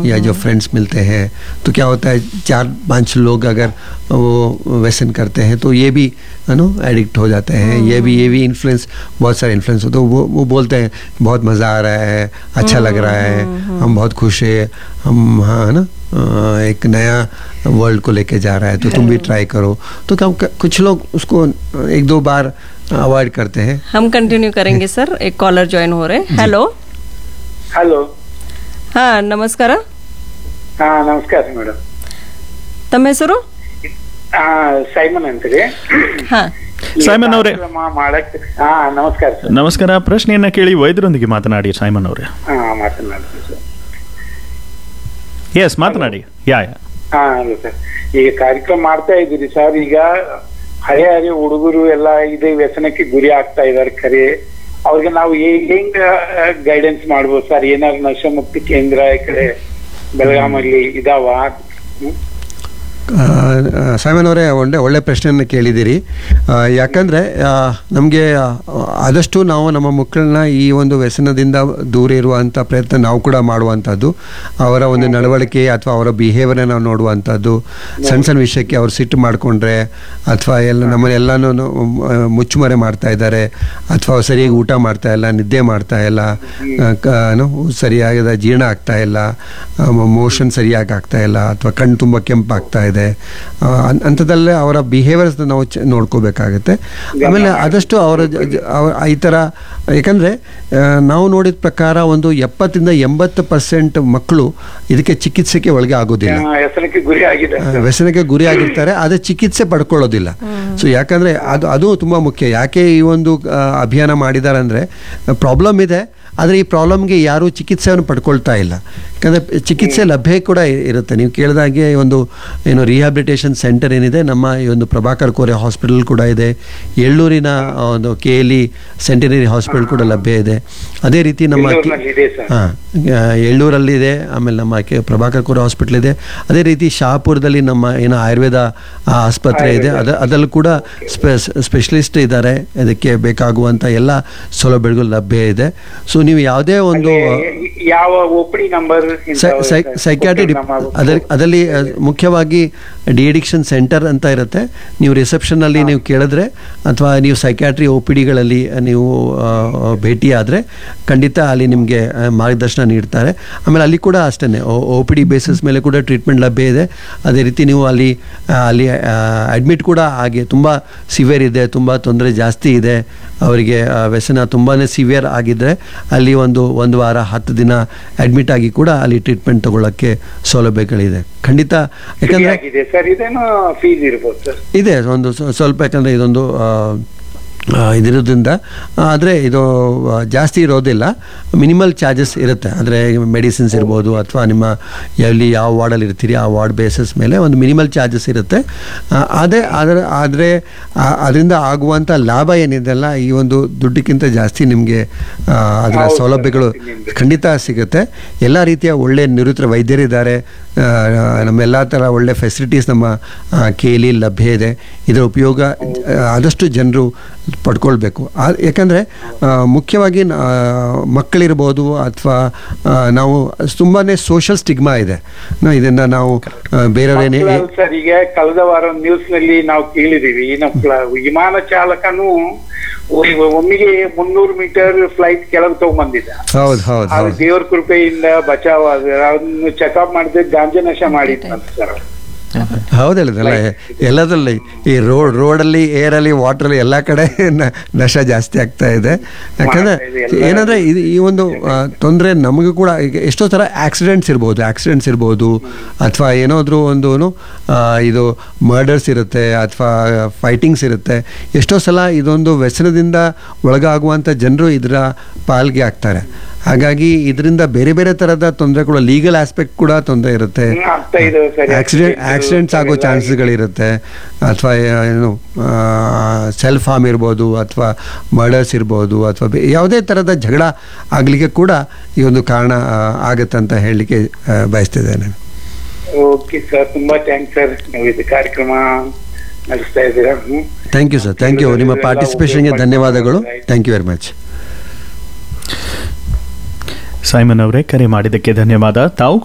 या जो फ्रेंड्स मिलते हैं तो क्या होता है चार पांच लोग अगर वो व्यसन करते हैं तो ये भी है नो एडिक्ट हो जाते हैं ये भी ये भी इन्फ्लुएंस बहुत सारे इन्फ्लुएंस हो तो वो वो बोलते हैं बहुत मज़ा आ रहा है अच्छा लग रहा है हम बहुत खुश है हम हाँ है ना अ, एक नया वर्ल्ड को लेके जा रहा है तो तुम भी ट्राई करो तो क्या कुछ लोग उसको एक दो बार अवॉइड करते हैं हम कंटिन्यू करेंगे सर एक कॉलर ज्वाइन हो रहे ಹಲೋ ಹಲೋ ಹಾ ನಮಸ್ಕಾರ ಹಾ ನಮಸ್ಕಾರ ಮೇಡಮ್ ತಮ್ಮ ಹೆಸರು ಹಾ ಸೈಮನ್ ಅಂತೀರಿ ಹಾ ಸೈಮನ್ ಅವರೇ ಕಾರ್ಯಕ್ರಮ ಮಾಡಕ್ ಹಾ ನಮಸ್ಕಾರ ಸರ್ ನಮಸ್ಕಾರ ಪ್ರಶ್ನೆಯನ್ನ ಕೇಳಿ ವೈದ್ಯರೊಂದಿಗೆ ಮಾತನಾಡಿ ಸೈಮನ್ ಅವರೇ ಹಾ ಮಾತನಾಡ್ತೀನಿ ಸರ್ ಎಸ್ ಮಾತನಾಡಿ ಯಾ ಯಾ ಹಾ ಹಲೋ ಸರ್ ಈಗ ಕಾರ್ಯಕ್ರಮ ಮಾಡ್ತಾ ಇದ್ದೀರಿ ಸರ್ ಈಗ ಹಳೆ ಹಳೆ ಹುಡುಗರು ಎಲ್ಲ ಇದೇ ವ್ಯಸನಕ್ಕೆ ಗುರಿ ಆಗ್ತಾ ಇದಾರೆ ಖರೆ ಅವ್ರಿಗೆ ನಾವು ಹೇ- ಹೆಂಗ್ ಗೈಡೆನ್ಸ್ ಮಾಡ್ಬೋದು ಸರ್ ಏನಾದ್ರು ನಶೆ ಮುಕ್ತಿ ಕೇಂದ್ರ ಈ ಕಡೆ ಬೆಳಗಾಮಲ್ಲಿ ಇದಾವ ಹ್ಮ್? ಸೈಮನ್ ಅವರೇ ಒಳ್ಳೆ ಒಳ್ಳೆ ಪ್ರಶ್ನೆಯನ್ನು ಕೇಳಿದ್ದೀರಿ ಆ, ಯಾಕಂದ್ರೆ ನಮಗೆ ಆದಷ್ಟು ನಾವು ನಮ್ಮ ಮಕ್ಕಳನ್ನ ಈ ಒಂದು ವ್ಯಸನದಿಂದ ದೂರ ಇರುವಂಥ ಪ್ರಯತ್ನ ನಾವು ಕೂಡ ಮಾಡುವಂಥದ್ದು ಅವರ ಒಂದು ನಡವಳಿಕೆ ಅಥವಾ ಅವರ ಬಿಹೇವಿಯರ್ನ ನಾವು ನೋಡುವಂಥದ್ದು ಸಣ್ಣ ಸಣ್ಣ ವಿಷಯಕ್ಕೆ ಅವ್ರು ಸಿಟ್ಟು ಮಾಡಿಕೊಂಡ್ರೆ ಅಥವಾ ಎಲ್ಲ ನಮ್ಮನ್ನೆಲ್ಲನೂ ಮುಚ್ಚುಮರೆ ಮಾಡ್ತಾ ಇದ್ದಾರೆ ಅಥವಾ ಸರಿಯಾಗಿ ಊಟ ಮಾಡ್ತಾ ಇಲ್ಲ ನಿದ್ದೆ ಮಾಡ್ತಾ ಇಲ್ಲ ಆ, ಕ- ಏನು, ಸರಿಯಾದ ಜೀರ್ಣ ಆಗ್ತಾ ಇಲ್ಲ ಮೋಷನ್ ಸರಿಯಾಗಿ ಆಗ್ತಾ ಇಲ್ಲ ಅಥವಾ ಕಣ್ಣು ತುಂಬ ಕೆಂಪಾಗ್ತಾ ಇದೆ ಆ, ಅನ್- ಅಂಥದ್ದಲ್ಲೇ ಅವರ ಬಿಹೇವಿಯರ್ಸ್ ನಾವು ಚ ನೋಡ್ಕೋಬೇಕಾಗತ್ತೆ ಆಮೇಲೆ ಆದಷ್ಟು ಅವರ ಜ- ಜ- ಅವರ ಈ ಥರ ಯಾಕಂದರೆ ನಾವು ನೋಡಿದ ಪ್ರಕಾರ ಒಂದು ಎಪ್ಪತ್ತರಿಂದ ಎಂಬತ್ತು ಪರ್ಸೆಂಟ್ ಮಕ್ಕಳು ಇದಕ್ಕೆ ಚಿಕಿತ್ಸೆಗೆ ಒಳಗೆ ಆಗೋದಿಲ್ಲ ಹಾ, ವ್ಯಸನಕ್ಕೆ ಗುರಿ ಆಗಿದೆ ಆ, ವ್ಯಸನಕ್ಕೆ ಗುರಿ ಆಗಿರ್ತಾರೆ ಆದರೆ ಚಿಕಿತ್ಸೆ ಪಡ್ಕೊಳ್ಳೋದಿಲ್ಲ ಸೊ ಯಾಕಂದ್ರೆ ಅದು ಅದು ತುಂಬ ಮುಖ್ಯ ಯಾಕೆ ಈ ಒಂದು ಆ, ಅಭಿಯಾನ ಮಾಡಿದ್ದಾರೆ ಅಂದರೆ ಪ್ರಾಬ್ಲಮ್ ಇದೆ ಆದರೆ ಈ ಪ್ರಾಬ್ಲಮ್ಗೆ ಯಾರೂ ಚಿಕಿತ್ಸೆಯನ್ನು ಪಡ್ಕೊಳ್ತಾ ಇಲ್ಲ ಯಾಕಂದರೆ ಚಿಕಿತ್ಸೆ ಲಭ್ಯ ಕೂಡ ಇ- ಇರುತ್ತೆ ನೀವು ಕೇಳಿದಾಗೆ ಒಂದು ಏನು ರಿಹ್ಯಾಬಿಲಿಟೇಷನ್ ಸೆಂಟರ್ ಏನಿದೆ ನಮ್ಮ ಈ ಒಂದು ಪ್ರಭಾಕರ್ ಕೋರೆ ಹಾಸ್ಪಿಟಲ್ ಕೂಡ ಇದೆ ಎಳ್ಳೂರಿನ ಆ, ಒಂದು K L E centenary hospital ಕೂಡ ಲಭ್ಯ ಇದೆ ಅದೇ ರೀತಿ ನಮ್ಮ ಕೆ- ಎಳ್ಳೂರಿನಲ್ಲಿ ಇದೆ ಸರ್. ಹಾ, ಆ, ಎಳ್ಳೂರಲ್ಲಿದೆ ಆಮೇಲೆ ನಮ್ಮ ಕೆ ಪ್ರಭಾಕರ್ ಕೋರೆ ಹಾಸ್ಪಿಟಲ್ ಇದೆ ಅದೇ ರೀತಿ ಶಹಾಪುರದಲ್ಲಿ ನಮ್ಮ ಏನು ಆಯುರ್ವೇದ ಆ, ಆಸ್ಪತ್ರೆ ಇದೆ ಅದ ಅದರಲ್ಲೂ ಕೂಡ ಸ್ಪೆಷಲಿಸ್ಟ್ ಇದ್ದಾರೆ ಇದಕ್ಕೆ ಬೇಕಾಗುವಂಥ ಎಲ್ಲ ಸೌಲಭ್ಯಗಳು ಲಭ್ಯ ಇದೆ ಸೊ ನೀವು ಯಾವುದೇ ಒಂದು ಅಲ್ಲಿ ಯಾವ ಓಪಡಿ ನಂಬರ್ ಸೈಕ್ಯಾಟ್ರಿ ಅದರ ಅದರಲ್ಲಿ ಆ, ಮುಖ್ಯವಾಗಿ ಡಿ ಅಡಿಕ್ಷನ್ ಸೆಂಟರ್ ಅಂತ ಇರುತ್ತೆ ನೀವು ರಿಸೆಪ್ಷನ್ನಲ್ಲಿ ನೀವು ಕೇಳಿದ್ರೆ ಅಥವಾ ನೀವು ಸೈಕ್ಯಾಟ್ರಿ ಒ ಪಿ ಡಿಗಳಲ್ಲಿ ನೀವು ಆ, ಭೇಟಿ ಆದರೆ ಖಂಡಿತ ಅಲ್ಲಿ ನಿಮಗೆ ಮಾರ್ಗದರ್ಶನ ನೀಡ್ತಾರೆ ಆಮೇಲೆ ಅಲ್ಲಿ ಕೂಡ ಅಷ್ಟೇ ಒ ಪಿ ಡಿ ಬೇಸಿಸ್ ಮೇಲೆ ಕೂಡ ಟ್ರೀಟ್ಮೆಂಟ್ ಲಭ್ಯ ಇದೆ ಅದೇ ರೀತಿ ನೀವು ಅಲ್ಲಿ ಆ, ಅಲ್ಲಿ ಅಡ್ಮಿಟ್ ಕೂಡ ಆಗಿ ತುಂಬ ಸಿವಿಯರ್ ಇದೆ ತುಂಬ ತೊಂದರೆ ಜಾಸ್ತಿ ಇದೆ ಅವರಿಗೆ ಆ, ವ್ಯಸನ ತುಂಬಾ ಸಿವಿಯರ್ ಆಗಿದ್ದರೆ ಅಲ್ಲಿ ಒಂದು ಒಂದು ವಾರ ಹತ್ತು ದಿನ ಅಡ್ಮಿಟ್ ಆಗಿ ಕೂಡ ಅಲ್ಲಿ ಟ್ರೀಟ್ಮೆಂಟ್ ತಗೊಳ್ಳೋಕ್ಕೆ ಸೌಲಭ್ಯಗಳಿದೆ ಖಂಡಿತ ಯಾಕಂದರೆ ಆಗಿದೆ ಸರ್ ಇದೇನು ಫೀಸ್ ಇರ್ಬೋದು ಸರ್ ಇದೆ ಒಂದು ಸ್ವ- ಸ್ವಲ್ಪ ಯಾಕಂದರೆ ಇದೊಂದು ಆ, ಆ, ಇದಿರೋದ್ರಿಂದ ಆದರೆ ಇದು ಆ, ಜಾಸ್ತಿ ಇರೋದಿಲ್ಲ ಮಿನಿಮಲ್ ಚಾರ್ಜಸ್ ಇರುತ್ತೆ ಅಂದರೆ ಮೆಡಿಸಿನ್ಸ್ ಇರ್ಬೋದು ಅಥವಾ ನಿಮ್ಮ ಎಲ್ಲಿ ಯಾವ ವಾರ್ಡಲ್ಲಿ ಇರ್ತೀರಿ ಆ ವಾರ್ಡ್ ಬೇಸಿಸ್ ಮೇಲೆ ಒಂದು ಮಿನಿಮಲ್ ಚಾರ್ಜಸ್ ಇರುತ್ತೆ ಆ, ಅದೇ ಅದರ ಆದರೆ ಅದರಿಂದ ಆಗುವಂಥ ಲಾಭ ಏನಿದೆಲ್ಲ ಈ ಒಂದು ದುಡ್ಡಿಗಿಂತ ಜಾಸ್ತಿ ನಿಮಗೆ ಅದರ ಹೌದು ಸರ್, ಸೌಲಭ್ಯಗಳು ನಿಮ್ಗೆ. ಖಂಡಿತ ಸಿಗುತ್ತೆ ಎಲ್ಲ ರೀತಿಯ ಒಳ್ಳೆ ನಿವೃತ್ತ ವೈದ್ಯರಿದ್ದಾರೆ ಆ, ನಮ್ಮೆಲ್ಲ ಥರ ಒಳ್ಳೆ ಫೆಸಿಲಿಟೀಸ್ ನಮ್ಮ ಕೆ ಎಲ್ ಲಭ್ಯ ಇದೆ ಇದರ ಉಪಯೋಗ ಆ, ಆದಷ್ಟು ಜನರು ಪಡ್ಕೊಳ್ಬೇಕು ಆ ಯಾಕಂದರೆ ಮುಖ್ಯವಾಗಿ ನ- ಆ, ಮಕ್ಕಳಿರ್ಬೋದು ಅಥವಾ ನಾವು ತುಂಬಾ ಸೋಷಲ್ ಸ್ಟಿಗ್ಮಾ ಇದೆ ನ- ಇದನ್ನು ನಾವು ಆ, ಬೇರೆಯವ್ರೇನೇ ಮಕ್ಕಳಲ್ಲ ಸರ್ ಈಗ ಕಳೆದ ವಾರ ನ್ಯೂಸ್ ನಲ್ಲಿ ನಾವು ಕೇಳಿದೀವಿ ನಮ್ಮ ಫ್ಲ- ವಿಮಾನ ಚಾಲಕನು ಒ- ಒಮ್ಮೆಗೆ ಮುನ್ನೂರು ಮೀಟರ್ ಫ್ಲೈಟ್ ಕೆಳಗೆ ತಗೊಂಡ್ಬಂದಿದ್ದ ಹೌದು ಹೌದು ಅದು ಹೌದು ದೇವ್ರ ಕೃಪೆಯಿಂದ ಬಚಾವ್ ಆದ್ರೆ ಅದನ್ನು ಚೆಕಪ್ ಮಾಡಿದ್ರೆ ಗಾಂಜಾ ನಶ ಮಾಡಿತ್ತಂತ ಸರ್ ಹೌದು ಹೇಳಿದ್ರಲ್ಲ ಎಲ್ಲದರಲ್ಲಿ ಈ ರೋಡ್ ರೋಡಲ್ಲಿ ಏರಲ್ಲಿ ವಾಟ್ರಲ್ಲಿ ಎಲ್ಲ ಕಡೆ ನ- ನಶ ಜಾಸ್ತಿ ಆಗ್ತಾ ಇದೆ ಯಾಕಂದ್ರೆ ಮಾಡ್ತಾ ಇದೆ, ಎಲ್ಲ- ಏನಂದ್ರೆ ಇದು ಈ ಒಂದು ತೊಂದರೆ ನಮಗೂ ಕೂಡ ಈಗ ಎಷ್ಟೋ ಥರ ಆಕ್ಸಿಡೆಂಟ್ಸ್ ಇರ್ಬೋದು ಆಕ್ಸಿಡೆಂಟ್ಸ್ ಇರ್ಬೋದು ಅಥವಾ ಏನಾದರೂ ಒಂದು ಆ, ಇದು ಮರ್ಡರ್ಸ್ ಇರುತ್ತೆ ಅಥವಾ ಫೈಟಿಂಗ್ಸ್ ಇರುತ್ತೆ ಎಷ್ಟೋ ಸಲ ಇದೊಂದು ವ್ಯಸನದಿಂದ ಒಳಗಾಗುವಂಥ ಜನರು ಇದರ ಪಾಲ್ಗೆ ಆಗ್ತಾರೆ ಹಾಗಾಗಿ ಇದರಿಂದ ಬೇರೆ ಬೇರೆ ಥರದ ತೊಂದರೆಗಳು ಲೀಗಲ್ ಆಸ್ಪೆಕ್ಟ್ ಕೂಡ ತೊಂದರೆ ಇರುತ್ತೆ ಹ್ಮ್, ಆಗ್ತಾ ಇದೆ ಸರಿ. ಆಕ್ಸಿಡೆಂಟ್ Accident ಆಕ್ಸಿಡೆಂಟ್ಸ್ ಆಗೋ ಎಲ್ಲ ಚಾನ್ಸಸ್ಗಳಿರುತ್ತೆ ಅಥವಾ ಏನು ಸೆಲ್ಫ್ ಹಾರ್ಮ್ ಇರ್ಬೋದು ಅಥವಾ ಮರ್ಡರ್ಸ್ ಇರ್ಬೋದು ಅಥವಾ ಬೇ- ಯಾವುದೇ ಥರದ ಜಗಳ ಆಗಲಿಕ್ಕೆ ಕೂಡ ಈ ಒಂದು ಕಾರಣ ಆ, ಆಗತ್ತೆ ಅಂತ ಹೇಳಲಿಕ್ಕೆ ಆ, ಬಯಸ್ತಿದ್ದೇನೆ ಓಕೆ ಸರ್ ತುಂಬಾ ಥ್ಯಾಂಕ್ಸ್ ಸರ್ ನೀವು ಇದು ಕಾರ್ಯಕ್ರಮ ನಡೆಸ್ತಾ ಇದ್ದೀರಾ hmm thank you sir thank you ನಿಮ್ಮ ಪಾರ್ಟಿಸಿಪೇಷನ್ಗೆ ಧನ್ಯವಾದಗಳು thank you very much Simon ಅವರೇ ಕರೆ ಮಾಡಿದ್ದಕ್ಕೆ ಧನ್ಯವಾದ ತಾವು